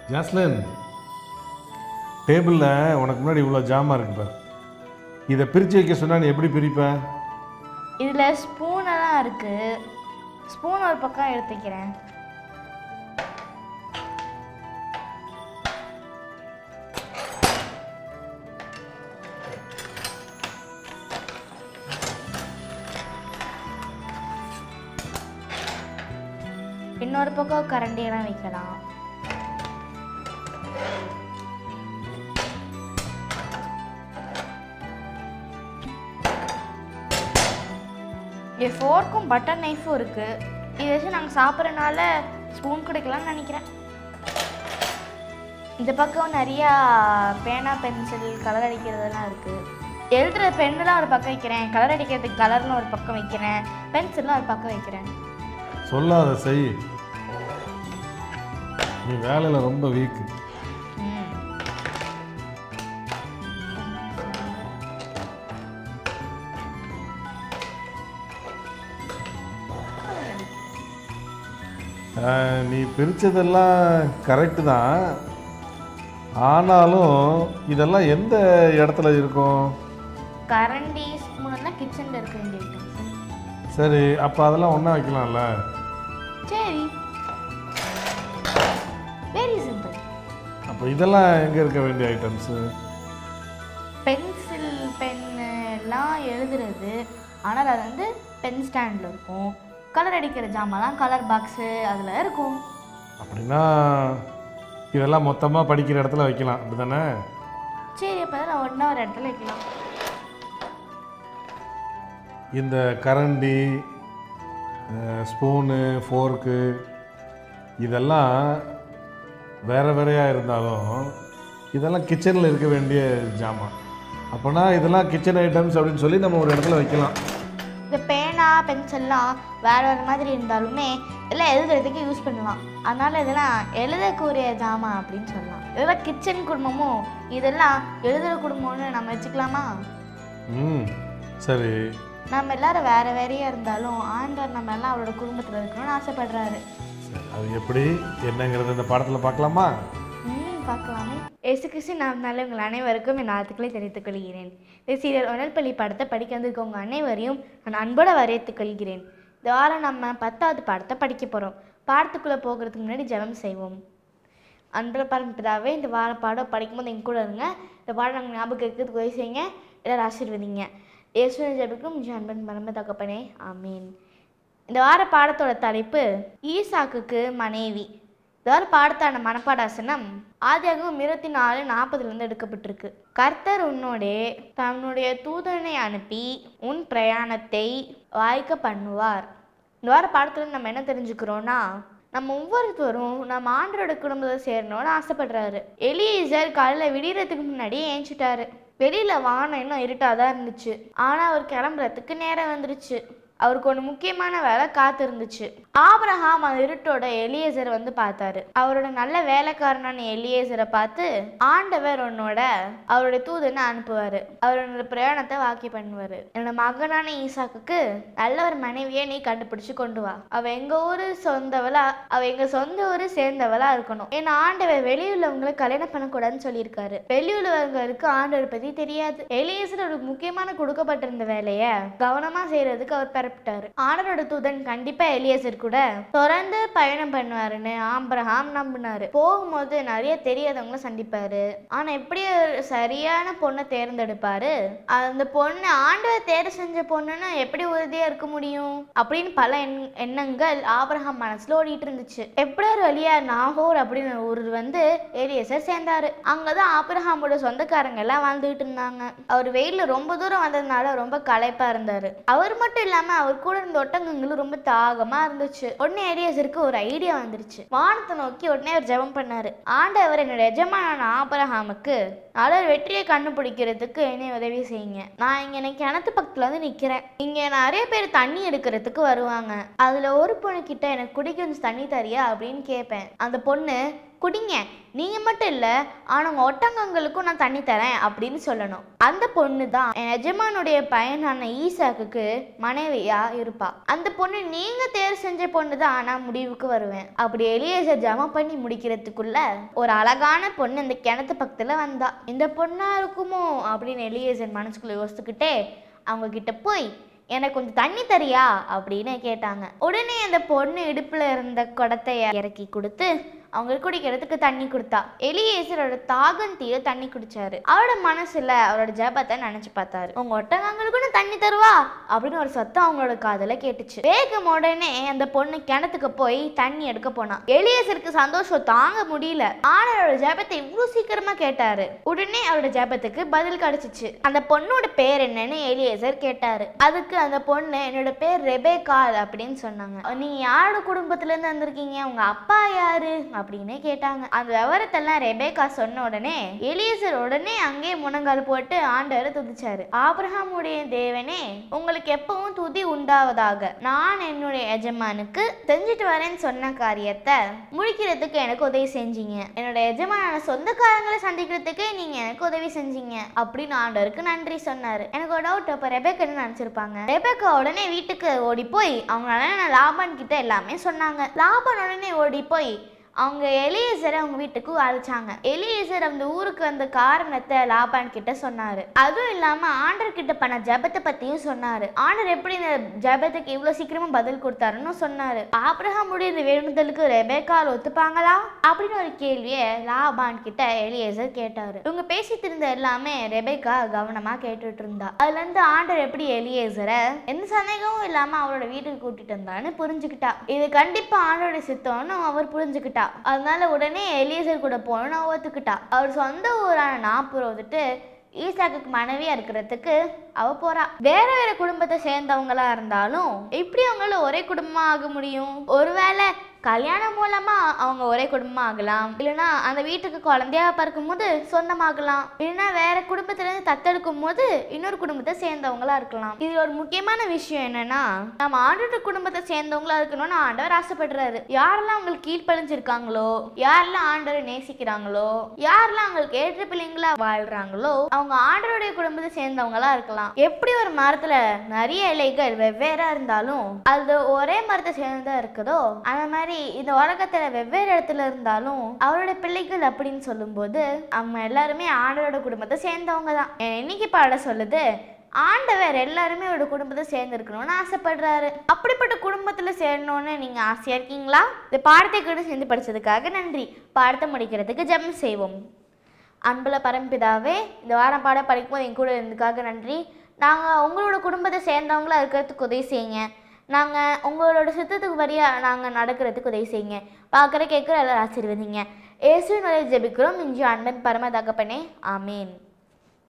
ஜாஸ்லின் டேபிளில் உனக்கு முன்னாடி இவ்வளோ ஜாமான் இருக்கு பார் இதை பிரித்து வைக்க சொன்னா நீ எப்படி பிரிப்ப இதில் ஸ்பூனெல்லாம் இருக்குது ஸ்பூன் ஒரு பக்கம் எடுத்துக்கிறேன் இன்னொரு பக்கம் கரண்டியெல்லாம் வைக்கலாம் இங்கே ஃபோர்க்கும் பட்டன் நைஃபும் இருக்குது இதை வச்சு நாங்கள் சாப்பிட்றனால ஸ்பூன் கிடைக்கலாம்னு நினைக்கிறேன் இந்த பக்கம் நிறையா பேனா பென்சில் கலர் அடிக்கிறதெல்லாம் இருக்குது எழுதுகிற பென்னுலாம் ஒரு பக்கம் வைக்கிறேன் கலர் அடிக்கிறதுக்கு கலர்னு ஒரு பக்கம் வைக்கிறேன் பென்சில்லாம் ஒரு பக்கம் வைக்கிறேன் சொல்லாத செய் நீ வேலையில் ரொம்ப வீக்கு ம் நீ பிரித்ததெல்லாம் கரெக்டு தான் ஆனாலும் இதெல்லாம் எந்த இடத்துல இருக்கும் கரண்டி ஸ்பூன் எல்லாம் கிச்சனில் இருக்க வேண்டிய items. சரி அப்போ அதெல்லாம் ஒன்றா வைக்கலாம்ல சரி வெரி சிம்பிள் அப்போ இதெல்லாம் எங்கே இருக்க வேண்டிய ஐட்டம்ஸு பென்சில் பென்னு எல்லாம் எழுதுறது ஆனால் அது வந்து பென் ஸ்டாண்டில் இருக்கும் கலர் அடிக்கிற ஜாமான்லாம் கலர் பாக்ஸு அதில் இருக்கும் அப்படின்னா இதெல்லாம் மொத்தமாக படிக்கிற இடத்துல வைக்கலாம் அப்படி தானே சரி அப்போ நான் ஒன்றா ஒரு இடத்துல வைக்கலாம் இந்த கரண்டி ஸ்பூனு ஃபோர்க்கு இதெல்லாம் வேற வேறையாக இருந்தாலும் இதெல்லாம் கிச்சனில் இருக்க வேண்டிய ஜாமான் அப்போனா இதெல்லாம் கிச்சன் ஐட்டம்ஸ் அப்படின்னு சொல்லி நம்ம ஒரு இடத்துல வைக்கலாம் இந்த பேனா பென்சில்லாம் வேறு வேறு மாதிரி இருந்தாலுமே இதெல்லாம் எழுதுறதுக்கு யூஸ் பண்ணலாம் அதனால் இதெல்லாம் எழுதக்கூடிய ஜாமான் அப்படின்னு சொல்லலாம் இதெல்லாம் கிச்சன் குடும்பமும் இதெல்லாம் எழுதுகிற குடும்பம்னு நம்ம வச்சுக்கலாமா ம் சரி நம்ம எல்லாரும் வேறு வேறையாக இருந்தாலும் ஆண்டவர் நம்ம எல்லாம் அவரோட குடும்பத்தில் இருக்கணும்னு ஆசைப்படுறாரு சரி அது எப்படி என்னங்கிறது இந்த படத்தில் பார்க்கலாமா ம் பார்க்கலாமே இயேசு கிறிஸ்து நாமனால உங்கள் அனைவருக்கும் என் வாழ்த்துக்களை தெரிவித்துக் கொள்கிறேன் இந்த சீரியல் உணல் பள்ளி படத்தை படிக்க வந்திருக்க உங்கள் அனைவரையும் நான் அன்போடு வரவேற்றுக் கொள்கிறேன் இந்த வாரம் நம்ம பத்தாவது பாடத்தை படிக்க போகிறோம் பாடத்துக்குள்ளே போகிறதுக்கு முன்னாடி ஜெபம் செய்வோம் அன்புள்ள பரம்பிதாவே இந்த வார பாடம் படிக்கும்போது எங்க கூட இருங்க இந்த பாடம் நாங்கள் ஞாபகம் இருக்கிறதுக்கு உதவி செய்யுங்க எல்லாரும் ஆசீர்வதிங்க இயேசுவின் ஜெபிக்கும் மிக அன்பன் பரம தகப்பனே ஆமீன் இந்த வார பாடத்தோட தலைப்பு ஈசாக்குக்கு மனைவி இந்த வார பாடத்தான மனப்பாடாசனம் ஆதியாகவும் இருபத்தி நாலு நாற்பதுலேருந்து எடுக்கப்பட்டிருக்கு கர்த்தர் உன்னோடே தன்னுடைய தூதனை அனுப்பி உன் பிரயாணத்தை வாய்க்க பண்ணுவார் இந்த வார பாடத்துல நம்ம என்ன தெரிஞ்சுக்கிறோம்னா நம்ம ஒவ்வொருத்தரும் நம்ம ஆண்டரோட குடும்பத்தை சேரணும்னு ஆசைப்படுறாரு எலியேசர் காலையில் விடியறதுக்கு முன்னாடியே ஏஞ்சிட்டாரு வெளியில வானம் இன்னும் இருட்டாதான் இருந்துச்சு ஆனா அவர் கிளம்புறதுக்கு நேரம் வந்துருச்சு அவருக்கு ஒன்று முக்கியமான வேலை காத்து இருந்துச்சு ஆபிரகாம் அந்த இருட்டோட எலியேசர் வந்து பார்த்தாரு அவரோட நல்ல வேலைக்காரனான எலியேசரை பார்த்து ஆண்டவர் உன்னோட அவருடைய தூதனை அனுப்புவாரு அவரோட பிரயாணத்தை வாக்கி பண்ணுவாரு என்னோட மகனான ஈசாக்குக்கு நல்ல ஒரு மனைவியை நீ கண்டுபிடிச்சு கொண்டு வா அவ எங்க ஊரு சொந்தவளா அவ எங்க சொந்த ஊரு சேர்ந்தவளா இருக்கணும் ஏன்னா ஆண்டவர் வெளியுள்ளவங்களை கல்யாணம் பண்ணக்கூடாதுன்னு சொல்லியிருக்காரு வெளியுள்ளவங்களுக்கு ஆண்டவர் பத்தி தெரியாது எலியேசர் ஒரு முக்கியமான கொடுக்கப்பட்டிருந்த வேலையை கவனமா செய்யறதுக்கு அவர் பெறப்பட்டாரு ஆண்டரோட தூதன் கண்டிப்பா எலியேசர் கூட தொடர்ந்து பயணம் பண்ணுவாருன்னு ஆம்பிரஹாம் நம்பினாரு போகும்போது நிறைய தெரியாதவங்கள சந்திப்பாரு ஆனா எப்படி ஒரு சரியான பொண்ணை தேர்ந்தெடுப்பாரு அந்த பொண்ணு ஆண்டவர் தேர்வு செஞ்ச பொண்ணுன்னா எப்படி உறுதியா இருக்க முடியும் அப்படின்னு பல எண்- எண்ணங்கள் ஆபிரகாம் மனசுல ஓடிட்டு இருந்துச்சு எப்படியார் வழியா நாகோர் அப்படின்னு ஒரு ஊர் வந்து எலியேசர் சேர்ந்தாரு அங்கதான் ஆபிரஹாமோட சொந்தக்காரங்க எல்லாம் வாழ்ந்துகிட்டு இருந்தாங்க அவர் வெயில்ல ரொம்ப தூரம் வந்ததுனால ரொம்ப களைப்பா இருந்தாரு அவர் மட்டும் இல்லாம அவர் கூட இருந்த ஒட்டகங்களும் ரொம்ப தாகமா இருந்துச்சு உடனே எலியேசருக்கு ஒரு ஐடியா வந்துருச்சு வானத்தை நோக்கி உடனே அவர் ஜெபம் பண்ணாரு ஆண்டவர் என்னோட எஜமானான ஆபிரஹாமுக்கு நல்ல ஒரு வெற்றியை கண்டுபிடிக்கிறதுக்கு என்னை உதவி செய்யுங்க நான் இங்க எனக்கு கிணத்து பக்கத்துல வந்து நிக்கிறேன் இங்க நிறைய பேர் தண்ணி எடுக்கிறதுக்கு வருவாங்க அதுல ஒரு பொண்ணு கிட்ட எனக்கு குடிக்க கொஞ்சம் தண்ணி தரியா அப்படின்னு கேட்பேன் அந்த பொண்ணு குடிங்க நீங்கள் மட்டும் இல்லை ஆனால் உங்கள் ஒட்டங்கங்களுக்கும் நான் தண்ணி தரேன் அப்படின்னு சொல்லணும் அந்த பொண்ணு தான் என் எஜமானுடைய பையனான ஈசாக்குக்கு மனைவியாக இருப்பா அந்த பொண்ணு நீங்கள் தேர்வு செஞ்ச பொண்ணு தான் நான் முடிவுக்கு வருவேன் அப்படி எலியேசர் ஜமா பண்ணி முடிக்கிறதுக்குள்ள ஒரு அழகான பொண்ணு அந்த கிணத்து பக்கத்தில் வந்தா இந்த பொண்ணா இருக்குமோ அப்படின்னு எலியேசர் மனசுக்குள்ள யோசிச்சுக்கிட்டே அவங்க கிட்ட போய் எனக்கு கொஞ்சம் தண்ணி தரியா அப்படின்னு கேட்டாங்க உடனே அந்த பொண்ணு இடுப்புல இருந்த குடத்தை இறக்கி கொடுத்து அவங்களுக்கு குடிக்கிறதுக்கு தண்ணி கொடுத்தா எலியேசரோட தாகம் தீர தண்ணி குடிச்சாரு அவரோட மனசுல அவரோட ஜெபத்தை நினைச்சு பார்த்தாரு உங்க ஒட்டகங்களுக்கு நான் தண்ணி தருவா அப்படின்னு ஒரு சத்தம் அவங்களோட காதுல கேட்டுச்சு வேகம் உடனே அந்த பொண்ணு கிணத்துக்கு போய் தண்ணி எடுக்க போனா எலியேசருக்கு சந்தோஷம் தாங்க முடியல ஆனரோட ஜெபத்தை இவ்வளவு சீக்கிரமா கேட்டாரு உடனே அவரோட ஜெபத்துக்கு பதில் கிடைச்சிச்சு அந்த பொண்ணோட பேர் என்னன்னு எலியேசர் கேட்டாரு அதுக்கு அந்த பொண்ணு என்னோட பேர் ரெபேகால் அப்படின்னு சொன்னாங்க நீங்க யாரோட குடும்பத்துல இருந்து வந்திருக்கீங்க உங்க அப்பா யாரு அப்படின்னு கேட்டாங்க அந்த விவரத்தெல்லாம் ரெபேக்கா சொன்ன உடனே எலியேசர் உடனே அங்கேயே முனங்கால் போட்டு ஆண்டவரை துதிச்சாரு ஆபிரகாமுடைய தேவனே உங்களுக்கு எப்பவும் துதி உண்டாவதாக நான் என்னுடைய எஜமானுக்கு செஞ்சுட்டு வரேன்னு சொன்ன காரியத்தை முடிக்கிறதுக்கு எனக்கு உதவி செஞ்சீங்க என்னோட எஜமான சொந்தக்காரங்களை சந்திக்கிறதுக்கு நீங்க எனக்கு உதவி செஞ்சீங்க அப்படின்னு ஆண்டவருக்கு நன்றி சொன்னாரு எனக்கு ஒரு டவுட் அப்ப ரெபேக்கா என்ன நினைச்சிருப்பாங்க ரெபேக்கா உடனே வீட்டுக்கு ஓடி போய் அவங்க அண்ணன் லாபான் கிட்ட எல்லாமே சொன்னாங்க லாபான் உடனே ஓடி போய் அவங்க எலியேசரை அவங்க வீட்டுக்கு அழைச்சாங்க எலியேசர் அந்த ஊருக்கு வந்த காரணத்தை லாபான் கிட்ட சொன்னாரு அதுவும் இல்லாம ஆண்டர் கிட்ட பண்ண ஜெபத்தை பத்தியும் சொன்னாரு ஆண்டர் எப்படி இந்த ஜெபத்துக்கு இவ்வளவு சீக்கிரமா பதில் கொடுத்தாருன்னு சொன்னாரு ஆபிரகாமுடைய இந்த வேண்டுதலுக்கு ரெபேக்கால் ஒத்துப்பாங்களா அப்படின்னு ஒரு கேள்வியை லாபான் கிட்ட எலியேசர் கேட்டாரு இவங்க பேசிட்டு இருந்த எல்லாமே ரெபேக்கா கவனமா கேட்டுட்டு இருந்தா அதுல இருந்து ஆண்டர் எப்படி எலியேசரை எந்த சந்தேகமும் இல்லாம அவரோட வீட்டுக்கு கூட்டிட்டு வந்தான்னு புரிஞ்சுக்கிட்டா இது கண்டிப்பா ஆண்டோட சித்தம்னு அவர் புரிஞ்சுக்கிட்டா அதனால உடனே எலியேசர் கூட போகணும்னு அவ ஒத்துக்கிட்டா அவர் சொந்த ஊரான நாப்பூர் வந்துட்டு ஈசாக்குக்கு மனைவியா இருக்கிறதுக்கு அவ போறா வேற வேற குடும்பத்தை சேர்ந்தவங்களா இருந்தாலும் எப்படி அவங்களால ஒரே குடும்பமா ஆக முடியும் ஒருவேளை கல்யாணம் மூலமா அவங்க ஒரே குடும்பமா ஆகலாம் இல்லைன்னா அந்த வீட்டுக்கு குழந்தையா பிறக்கும் போது சொந்தமாகலாம் இல்லைன்னா வேற குடும்பத்துல இருந்து தத்தெடுக்கும் போது இன்னொரு குடும்பத்தை சேர்ந்தவங்களா இருக்கலாம் இது ஒரு முக்கியமான விஷயம் என்னன்னா நம்ம ஆண்டோட குடும்பத்தை சேர்ந்தவங்களா இருக்கணும்னு ஆண்டவர் ஆசைப்படுறாரு யாரெல்லாம் அவங்களுக்கு கீழ்ப்பழிஞ்சிருக்காங்களோ யாரெல்லாம் ஆண்டவரை நேசிக்கிறாங்களோ யாரெல்லாம் அவங்களுக்கு ஏற்ற பிள்ளைங்களா வாழ்றாங்களோ அவங்க ஆண்டவருடைய குடும்பத்தை சேர்ந்தவங்களா இருக்கலாம் எப்படி ஒரு மரத்துல நிறைய இலைகள் வெவ்வேறா இருந்தாலும் அது ஒரே மரத்தை சேர்ந்ததா இருக்குதோ அந்த மாதிரி இந்த உலகத்துல வெவ்வேறு இடத்துல இருந்தாலும் அவரோட பிள்ளைகள் அப்படின்னு சொல்லும்போது அவங்க எல்லாருமே ஆண்டவரோட குடும்பத்தை சேர்ந்தவங்க தான் இன்னைக்கு பாட சொல்லுது ஆண்டவர் எல்லாருமே அவரோட குடும்பத்தை சேர்ந்துருக்கணும்னு ஆசைப்படுறாரு அப்படிப்பட்ட குடும்பத்தில் சேரணும்னு நீங்கள் ஆசையாக இருக்கீங்களா இந்த பாடத்தை கூட சேர்ந்து படித்ததுக்காக நன்றி பாடத்தை முடிக்கிறதுக்கு ஜெபம் செய்வோம் அன்புல பரம்பிதாவே இந்த வாரம் பாடம் படிக்கும்போது என் கூட இருந்ததுக்காக நன்றி நாங்கள் உங்களோட குடும்பத்தை சேர்ந்தவங்களா இருக்கிறதுக்கு உதவி செய்யுங்க நாங்கள் உங்களோட சித்தத்துக்கு வழியாக நாங்கள் நடக்கிறதுக்கு உதவி செய்யுங்க பார்க்குற கேட்குற எல்லாரும் ஆசீர்வதிங்க இயேசுவின் வரை ஜெபிக்கிறோம் இன்று அன்பன் பரம தகப்பனே ஆமீன்